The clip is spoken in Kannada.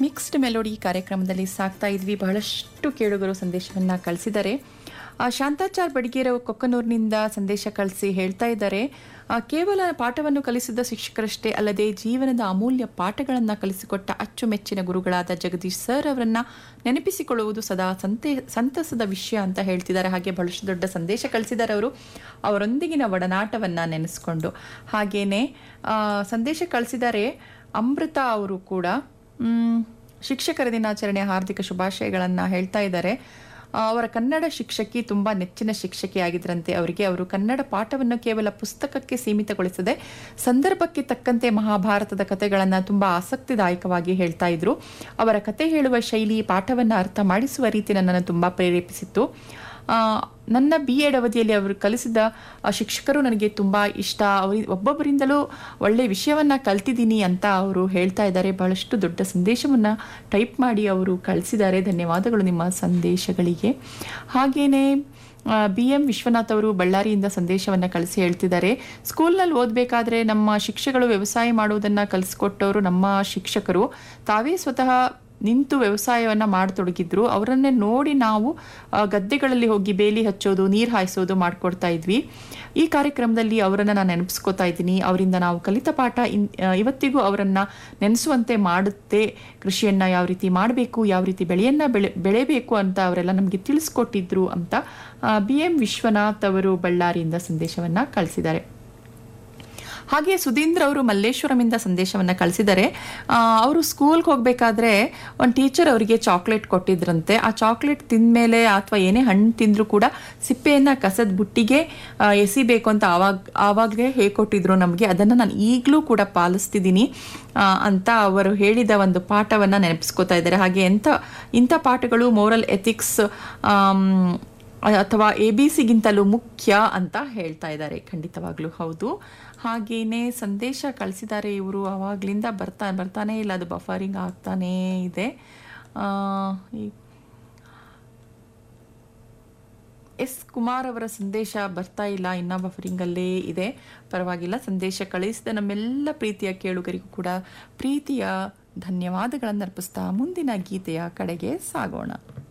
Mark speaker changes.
Speaker 1: ಮಿಕ್ಸ್ಡ್ ಮೆಲೋಡಿ ಕಾರ್ಯಕ್ರಮದಲ್ಲಿ ಸಾಕ್ತಾ ಇದ್ವಿ ಬಹಳಷ್ಟು ಕೇಳುಗರು ಸಂದೇಶವನ್ನು ಕಳಿಸಿದ್ದಾರೆ ಆ, ಶಾಂತಾಚಾರ್ ಬಡಿಗೇರವು ಕೊಕ್ಕನೂರಿನಿಂದ ಸಂದೇಶ ಕಳಿಸಿ ಹೇಳ್ತಾ ಇದ್ದಾರೆ ಆ, ಕೇವಲ ಪಾಠವನ್ನು ಕಲಿಸಿದ ಶಿಕ್ಷಕರಷ್ಟೇ ಅಲ್ಲದೆ ಜೀವನದ ಅಮೂಲ್ಯ ಪಾಠಗಳನ್ನು ಕಲಿಸಿಕೊಟ್ಟ ಅಚ್ಚುಮೆಚ್ಚಿನ ಗುರುಗಳಾದ ಜಗದೀಶ್ ಸರ್ ಅವರನ್ನ ನೆನಪಿಸಿಕೊಳ್ಳುವುದು ಸದಾ ಸಂತೆ ಸಂತಸದ ವಿಷಯ ಅಂತ ಹೇಳ್ತಿದ್ದಾರೆ ಹಾಗೆ ಬಹಳಷ್ಟು ದೊಡ್ಡ ಸಂದೇಶ ಕಳಿಸಿದ್ದಾರೆ ಅವರು ಅವರೊಂದಿಗಿನ ಒಡನಾಟವನ್ನು ನೆನೆಸ್ಕೊಂಡು ಹಾಗೇನೆ ಆ, ಸಂದೇಶ ಕಳಿಸಿದ್ದಾರೆ ಅಮೃತ ಅವರು ಕೂಡ ಮ್, ಶಿಕ್ಷಕರ ದಿನಾಚರಣೆ ಹಾರ್ದಿಕ ಶುಭಾಶಯಗಳನ್ನು ಹೇಳ್ತಾ ಇದ್ದಾರೆ ಆ, ಅವರ ಕನ್ನಡ ಶಿಕ್ಷಕಿ ತುಂಬ ನೆಚ್ಚಿನ ಶಿಕ್ಷಕಿ ಆಗಿದ್ರಂತೆ ಅವರಿಗೆ ಅವರು ಕನ್ನಡ ಪಾಠವನ್ನು ಕೇವಲ ಪುಸ್ತಕಕ್ಕೆ ಸೀಮಿತಗೊಳಿಸದೆ ಸಂದರ್ಭಕ್ಕೆ ತಕ್ಕಂತೆ ಮಹಾಭಾರತದ ಕಥೆಗಳನ್ನು ತುಂಬ ಆಸಕ್ತಿದಾಯಕವಾಗಿ ಹೇಳ್ತಾ ಇದ್ರು ಅವರ ಕತೆ ಹೇಳುವ ಶೈಲಿ ಪಾಠವನ್ನು ಅರ್ಥ ಮಾಡಿಸುವ ರೀತಿ ನನ್ನನ್ನು ತುಂಬ ಪ್ರೇರೇಪಿಸಿತ್ತು ಆ, ನನ್ನ ಬಿ ಎಡ್ ಅವಧಿಯಲ್ಲಿ ಅವರು ಕಲಿಸಿದ ಆ ಶಿಕ್ಷಕರು ನನಗೆ ತುಂಬ ಇಷ್ಟ ಅವರಿ ಒಬ್ಬೊಬ್ಬರಿಂದಲೂ ಒಳ್ಳೆಯ ವಿಷಯವನ್ನು ಕಲ್ತಿದ್ದೀನಿ ಅಂತ ಅವರು ಹೇಳ್ತಾ ಇದ್ದಾರೆ ಬಹಳಷ್ಟು ದೊಡ್ಡ ಸಂದೇಶವನ್ನು ಟೈಪ್ ಮಾಡಿ ಅವರು ಕಳಿಸಿದ್ದಾರೆ ಧನ್ಯವಾದಗಳು ನಿಮ್ಮ ಸಂದೇಶಗಳಿಗೆ ಹಾಗೆಯೇ ಬಿ ಎಂ ವಿಶ್ವನಾಥ್ ಅವರು ಬಳ್ಳಾರಿಯಿಂದ ಸಂದೇಶವನ್ನು ಕಳಿಸಿ ಹೇಳ್ತಿದ್ದಾರೆ ಸ್ಕೂಲ್ನಲ್ಲಿ ಓದಬೇಕಾದ್ರೆ ನಮ್ಮ ಶಿಕ್ಷಕಗಳು ವ್ಯವಸಾಯ ಮಾಡುವುದನ್ನು ಕಲಿಸ್ಕೊಟ್ಟವರು ನಮ್ಮ ಶಿಕ್ಷಕರು ತಾವೇ ಸ್ವತಃ ನಿಂತು ವ್ಯವಸಾಯವನ್ನು ಮಾಡತೊಡಗಿದ್ರು ಅವರನ್ನೇ ನೋಡಿ ನಾವು ಆ, ಗದ್ದೆಗಳಲ್ಲಿ ಹೋಗಿ ಬೇಲಿ ಹಚ್ಚೋದು ನೀರು ಹಾಯಿಸೋದು ಮಾಡ್ಕೊಡ್ತಾ ಇದ್ವಿ ಈ ಕಾರ್ಯಕ್ರಮದಲ್ಲಿ ಅವರನ್ನು ನಾನು ನೆನಪಿಸ್ಕೋತಾ ಇದ್ದೀನಿ ಅವರಿಂದ ನಾವು ಕಲಿತ ಪಾಠ ಇನ್ ಆ, ಇವತ್ತಿಗೂ ಅವರನ್ನು ನೆನೆಸುವಂತೆ ಮಾಡುತ್ತೆ ಕೃಷಿಯನ್ನು ಯಾವ ರೀತಿ ಮಾಡಬೇಕು ಯಾವ ರೀತಿ ಬೆಳೆಯನ್ನು ಬೆಳೆ ಬೆಳೆಯಬೇಕು ಅಂತ ಅವರೆಲ್ಲ ನಮಗೆ ತಿಳಿಸ್ಕೊಟ್ಟಿದ್ರು ಅಂತ ಬಿ ಎಂ ವಿಶ್ವನಾಥ್ ಅವರು ಬಳ್ಳಾರಿಯಿಂದ ಸಂದೇಶವನ್ನು ಕಳಿಸಿದ್ದಾರೆ ಹಾಗೆ ಸುಧೀಂದ್ರ ಅವರು ಮಲ್ಲೇಶ್ವರಮಿಂದ ಸಂದೇಶವನ್ನು ಕಳಿಸಿದ್ದಾರೆ ಆ, ಅವರು ಸ್ಕೂಲ್ಗೆ ಹೋಗಬೇಕಾದ್ರೆ ಒಂದು ಟೀಚರ್ ಅವರಿಗೆ ಚಾಕ್ಲೇಟ್ ಕೊಟ್ಟಿದ್ರಂತೆ ಆ ಚಾಕ್ಲೇಟ್ ತಿಂದಮೇಲೆ ಅಥವಾ ಏನೇ ಹಣ್ಣು ತಿಂದರೂ ಕೂಡ ಸಿಪ್ಪೆಯನ್ನು ಕಸದ ಬುಟ್ಟಿಗೆ ಆ, ಎಸಿಬೇಕು ಅಂತ ಆವಾಗ ಆವಾಗಲೇ ಹೇಳ್ಕೊಟ್ಟಿದ್ರು ನಮಗೆ ಅದನ್ನು ನಾನು ಈಗಲೂ ಕೂಡ ಪಾಲಿಸ್ತಿದ್ದೀನಿ ಆ, ಅಂತ ಅವರು ಹೇಳಿದ ಒಂದು ಪಾಠವನ್ನು ನೆನಪಿಸ್ಕೋತಾ ಇದ್ದಾರೆ ಹಾಗೆ ಎಂಥ ಇಂಥ ಪಾಠಗಳು ಮೋರಲ್ ಎಥಿಕ್ಸ್ ಅಥವಾ ಎ ಬಿ ಸಿಗಿಂತಲೂ ಮುಖ್ಯ ಅಂತ ಹೇಳ್ತಾ ಇದ್ದಾರೆ ಖಂಡಿತವಾಗ್ಲೂ ಹೌದು ಹಾಗೇನೆ ಸಂದೇಶ ಕಳಿಸಿದ್ದಾರೆ ಇವರು ಅವಾಗ್ಲಿಂದ ಬರ್ತಾ ಬರ್ತಾನೆ ಇಲ್ಲ ಅದು ಬಫರಿಂಗ್ ಆಗ್ತಾನೇ ಇದೆ ಆ, ಈ- ಎಸ್ ಕುಮಾರ್ ಅವರ ಸಂದೇಶ ಬರ್ತಾ ಇಲ್ಲ ಇನ್ನ ಬಫರಿಂಗಲ್ಲೇ ಇದೆ ಪರವಾಗಿಲ್ಲ ಸಂದೇಶ ಕಳಿಸಿದ ನಮ್ಮೆಲ್ಲ ಪ್ರೀತಿಯ ಕೇಳುಗರಿಗೂ ಕೂಡ ಪ್ರೀತಿಯ ಧನ್ಯವಾದಗಳನ್ನು ಅರ್ಪಿಸ್ತಾ ಮುಂದಿನ ಗೀತೆಯ ಕಡೆಗೆ ಸಾಗೋಣ